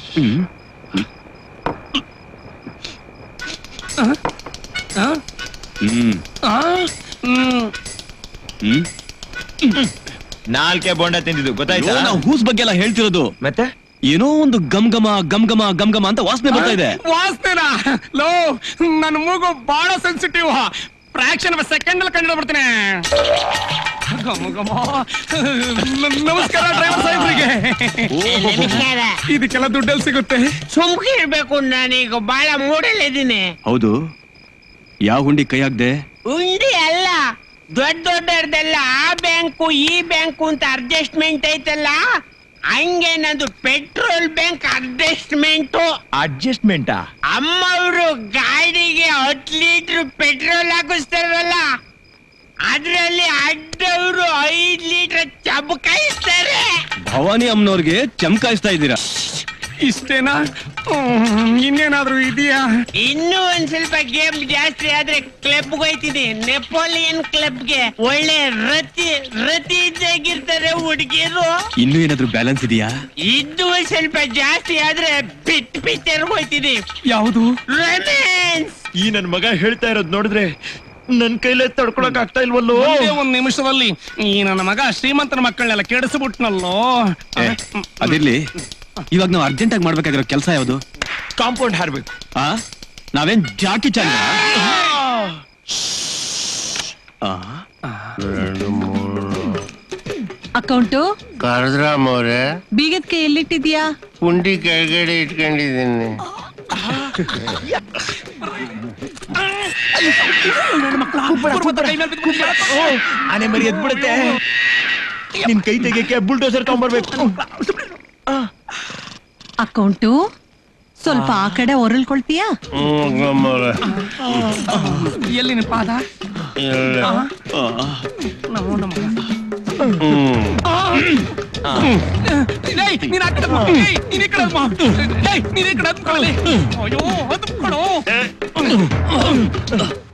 ಹ್ಮ್ ಹ್ಮ್ ಹ್ಮ್ ನಾಲ್ಕೆ ಬೋಂಡ ತಿಂದಿದ್ದು ಗೊತ್ತಾಯ್ತಾ ಅಯ್ಯೋ, ನಾವು ಹೂಸ್ ಬಗ್ಗೆ ಎಲ್ಲ ಹೇಳ್ತಿರೋದು ಮತ್ತೆ ಏನೋ ಒಂದು ಗಮ್ ಗಮ ಗಮ್ ಗಮ ಗಮ್ ಗಮ ಅಂತ ವಾಸನೆ ಬರ್ತಾ ಇದೆ ವಾಸ್ತೇನಾ ಲೋ ನನ್ನ ಮೂಗು ಬಹಳ ಸೆನ್ಸಿಟಿವ್ ಫ್ರಾಕ್ಷನ್ ಆಫ್ ಸೆಕೆಂಡ್ ಅಲ್ಲಿ ಕಂಡು ಬಿಡ್ತೇನೆ ಘಮ ಘಮ. ನ- ನಮಸ್ಕಾರ ಡ್ರೈವರ್ ಸಾಹೇಬ್ರಿಗೆ ನಮಸ್ಕಾರ ಇದಕ್ಕೆಲ್ಲ ದುಡ್ಡಲ್ಲಿ ಸಿಗುತ್ತೆ ಸುಮ್ಕೆ ಇರ್ಬೇಕು ನಾನೀಗ ಬಹಳ ಮೂಡಲ್ಲಿದ್ದೀನಿ ಹೌದು ಯಾವ ಹುಂಡಿ ಕೈ ಹಾಕ್ದೆ ಉಂಡಿ ಅಲ್ಲ ದೊಡ್ಡ ದೊಡ್ಡದೆಲ್ಲ ಆ ಬ್ಯಾಂಕು ಈ ಬ್ಯಾಂಕು ಅಂತ ಅಡ್ಜಸ್ಟ್ಮೆಂಟ್ ಐತಲ್ಲ ಹಂಗೆ ನಂದು ಪೆಟ್ರೋಲ್ ಬ್ಯಾಂಕ್ ಅಡ್ಜಸ್ಟ್ಮೆಂಟು ಅಡ್ಜಸ್ಟ್ಮೆಂಟಾ ಅಮ್ಮವರು ಗಾಡಿಗೆ ಹತ್ತು ಲೀಟರ್ ಪೆಟ್ರೋಲ್ ಹಾಕಿಸ್ತಾರಲ್ಲ ಅದ್ರಲ್ಲಿ ಅಡ್ಡವರು ಐದ್ ಲೀಟರ್ ಚಬಕಾಯಿಸ್ತಾರೆ ಭವಾನಿ ಅಮ್ಮನವ್ರಿಗೆ ಚಮಕಾಯಿಸ್ತಾ ಇದ್ದೀರಾ ಇಷ್ಟೇನಾ ಹ್ಮ್, ಇನ್ನೇನಾದ್ರೂ ಇದೆಯಾ ಇನ್ನೂ ಒಂದ್ ಸ್ವಲ್ಪ ಗೇಮ್ ಜಾಸ್ತಿ ಆದ್ರೆ ಕ್ಲಬ್ ಹೋಯ್ತೀನಿ ನೆಪೋಲಿಯನ್ ಕ್ಲಬ್ಗೆ ಒಳ್ಳೆ ರತಿ ರತಿ ಇದ್ದಾಗಿರ್ತಾರೆ ಹುಡುಗಿರು ಇನ್ನೂ ಏನಾದ್ರೂ ಬ್ಯಾಲೆನ್ಸ್ ಇದೆಯಾ ಇದ್ದು ಒಂದ್ ಸ್ವಲ್ಪ ಜಾಸ್ತಿ ಆದ್ರೆ ಬಿಟ್ ಬಿಟ್ಟರ್ ಹೋಯ್ತೀನಿ ಯಾವುದು ರೊಮ್ಯಾನ್ಸ್ ಈ ನನ್ ಮಗ ಹೇಳ್ತಾ ಇರೋದ್ ನೋಡಿದ್ರೆ ನನ್ ಕೈಲೇ ತಡ್ಕೊಳಕ್ ಆಗ್ತಾ ಇಲ್ವಲ್ಲೋ ಒಂದೇ ಒಂದ್ ನಿಮಿಷದಲ್ಲಿ ಈ ನನ್ನ ಮಗ ಶ್ರೀಮಂತರ ಮಕ್ಕಳನ್ನೆಲ್ಲ ಕೆಡಿಸ್ಬಿಟ್ನಲ್ಲೋ ಏ, ಅದಿರ್ಲಿ ಇವಾಗ ನಾವು ಅರ್ಜೆಂಟ್ ಆಗಿ ಮಾಡ್ಬೇಕಾಗಿರೋ ಕೆಲಸ ಯಾವುದು ಕಾಂಪೌಂಡ್ ಹಾರ್ಬೇಕು ಆ ನಾವೇನ್ ಜಾಕಿ ಚಾನ ಅಕೌಂಟು ಕರೆದ್ರಾಮವ್ರೆ ಬೀಗದ ಕೈ ಎಲ್ಲಿಟ್ಟಿದ್ಯಾ ಪುಂಡಿ ಕೆಳಗಡೆ ಇಟ್ಕೊಂಡಿದ್ದೀನಿ ಆನೆ ಮರಿ ಎದ್ಬಿಡುತ್ತೆ ನಿನ್ ಕೈ ತೆಗಿಯಕ್ಕೆ ಬುಲ್ಡೋಸರ್ ತಗೊಂಡ್ಬರ್ಬೇಕು ಅಕೌಂಟು ಸ್ವಲ್ಪ ಆ ಕಡೆ ಒರಳ್ಕೊಳ್ತೀಯಾ ಹ್ಮ್ ಗಮ್ಮವ್ರೆ ಎಲ್ಲಿ ನಿನ್ ಪಾದ ಇಲ್ಲ ನಮೋ ನಮಃ ಹ್ಮ್ ಏಯ್, ನೀನ್ ಆ ಕಡೆ ಬಾ. ಏಯ್, ನೀನ್ ಈ ಕಡೆ ಬಾ. ಏಯ್, ನೀನ್ ಈ ಕಡೆ ಹತ್ಕೊಳ್ಳಿ. ಅಯ್ಯೋ ಹತ್ಕೊಳ್ಳೋ